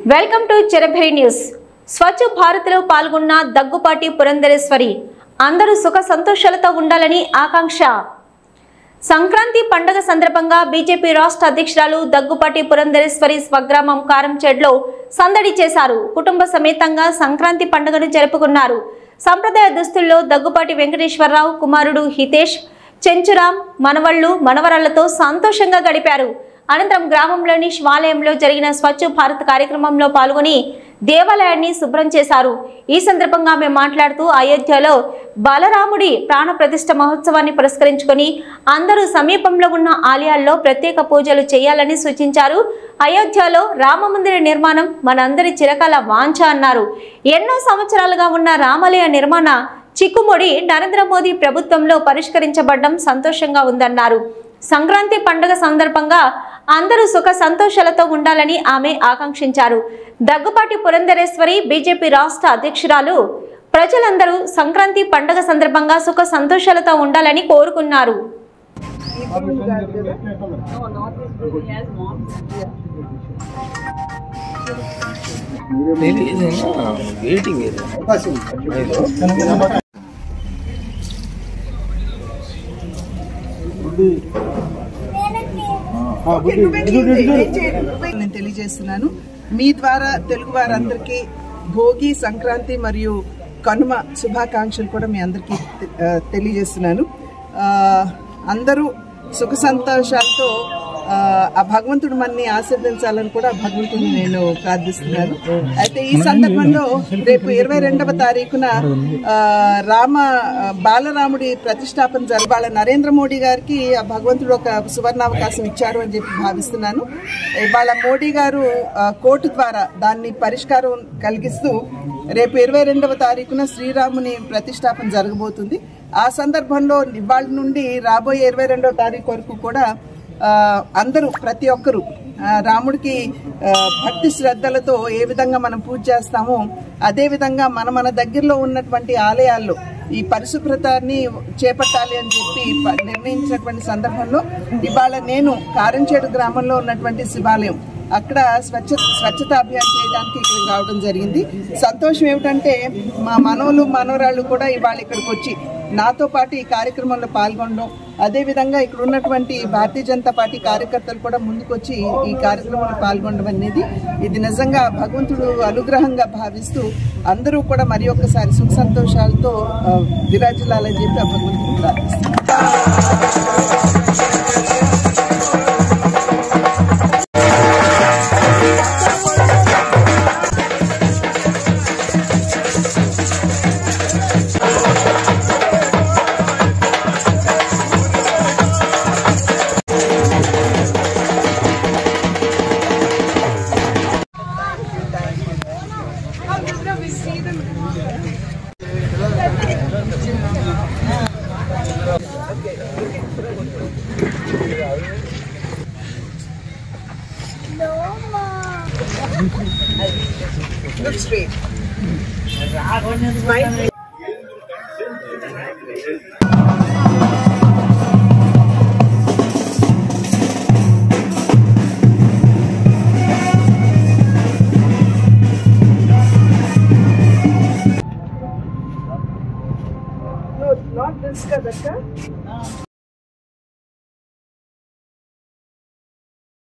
Welcome to Cherabheri news Swachh భారత్లో పాల్గొన్న దగ్గుపాటి పురంధరేశ్వరి అందరూ సుఖ సంతోషాలతో ఉండాలని ఆకాంక్ష సంక్రాంతి పండుగ సందర్భంగా బీజేపీ రాష్ట్ర అధ్యక్షురాలు దగ్గుపాటి పురంధరేశ్వరి స్వగ్రామం కారంచేడ్లో సందడి చేశారు కుటుంబ సమేతంగా సంక్రాంతి పండుగను జరుపుకున్నారు సంప్రదాయ దుస్తుల్లో దగ్గుపాటి వెంకటేశ్వరరావు కుమారుడు హితేష్ చెంచురాం మనవళ్లు మనవరాళ్లతో సంతోషంగా గడిపారు అనంతరం గ్రామంలోని శివాలయంలో జరిగిన స్వచ్ఛ భారత్ కార్యక్రమంలో పాల్గొని దేవాలయాన్ని శుభ్రం చేశారు ఈ సందర్భంగా ఆమె మాట్లాడుతూ అయోధ్యలో బలరాముడి ప్రాణ ప్రతిష్ఠ మహోత్సవాన్ని పురస్కరించుకొని అందరూ సమీపంలో ఉన్న ఆలయాల్లో ప్రత్యేక పూజలు చేయాలని సూచించారు అయోధ్యలో రామమందిర నిర్మాణం మనందరి చిరకాల వాంఛ అన్నారు ఎన్నో సంవత్సరాలుగా ఉన్న రామాలయ నిర్మాణ చిక్కుముడి నరేంద్ర మోదీ ప్రభుత్వంలో పరిష్కరించబడడం సంతోషంగా ఉందన్నారు సంక్రాంతి పండుగ సందర్భంగా అందరూ సుఖ సంతోషాలతో ఉండాలని ఆమె ఆకాంక్షించారు దగ్గుపాటి పురంధరేశ్వరి బీజేపీ రాష్ట్ర అధ్యక్షురాలు ప్రజలందరూ సంక్రాంతి పండుగ సందర్భంగా సుఖ సంతోషాలతో ఉండాలని కోరుకున్నారు వెయిటింగ్ ఇది నేను తెలియజేస్తున్నాను మీ ద్వారా తెలుగు వారందరికీ భోగి సంక్రాంతి మరియు కనుమ శుభాకాంక్షలు కూడా మీ అందరికీ తె- ఆ, తెలియజేస్తున్నాను ఆ, అందరూ సుఖ సంతోషాలతో ఆ, ఆ భగవంతుడు మనని ఆశీర్వదించాలని కూడా భగవంతుడిని నేను ప్రార్థిస్తున్నాను అయితే ఈ సందర్భంలో రేపు ఇరవై రెండవ తారీఖున ఆ, రామ ఆ, బాలరాముడి ప్రతిష్టాపన జరగాల నరేంద్ర మోడీ గారికి ఆ భగవంతుడు ఒక సువర్ణావకాశం ఇచ్చారు అని చెప్పి భావిస్తున్నాను ఇవాళ మోడీ గారు ఆ, కోర్టు ద్వారా దాన్ని పరిష్కారం కలిగిస్తూ రేపు ఇరవై రెండవ తారీఖున శ్రీరాముని ప్రతిష్టాపన జరగబోతుంది ఆ సందర్భంలో ఇవాళ నుండి రాబోయే ఇరవై రెండవ తారీఖు వరకు కూడా ఆ, అందరూ ప్రతి ఒక్కరూ ఆ, రాముడికి ఆ, భక్తి శ్రద్ధలతో ఏ విధంగా మనం పూజ చేస్తామో అదే విధంగా మన మన దగ్గరలో ఉన్నటువంటి ఆలయాల్లో ఈ పరిశుభ్రతని చేపట్టాలి అని చెప్పి ప- నిర్ణయించినటువంటి సందర్భంలో ఇవాళ నేను కారంచేడు గ్రామంలో ఉన్నటువంటి శివాలయం అక్కడ స్వచ్ఛ స్వచ్ఛత అభియాన్ చేయడానికి ఇక్కడికి రావడం జరిగింది సంతోషం ఏమిటంటే మా మనవలు మనవరాళ్ళు కూడా ఇవాళ ఇక్కడికి వచ్చి నాతో పాటు ఈ కార్యక్రమంలో పాల్గొనడం అదేవిధంగా ఇక్కడ ఉన్నటువంటి భారతీయ జనతా పార్టీ కార్యకర్తలు కూడా ముందుకొచ్చి ఈ కార్యక్రమంలో పాల్గొనడం అనేది ఇది నిజంగా భగవంతుడు అనుగ్రహంగా భావిస్తూ అందరూ కూడా మరి ఒక్కసారి సుఖ సంతోషాలతో ఆ, విరాజిల్లాలని చెప్పి ఆ భగవంతుడు ప్రార్థిస్తున్నాను Look straight. Smile. No, not this, Kadaka.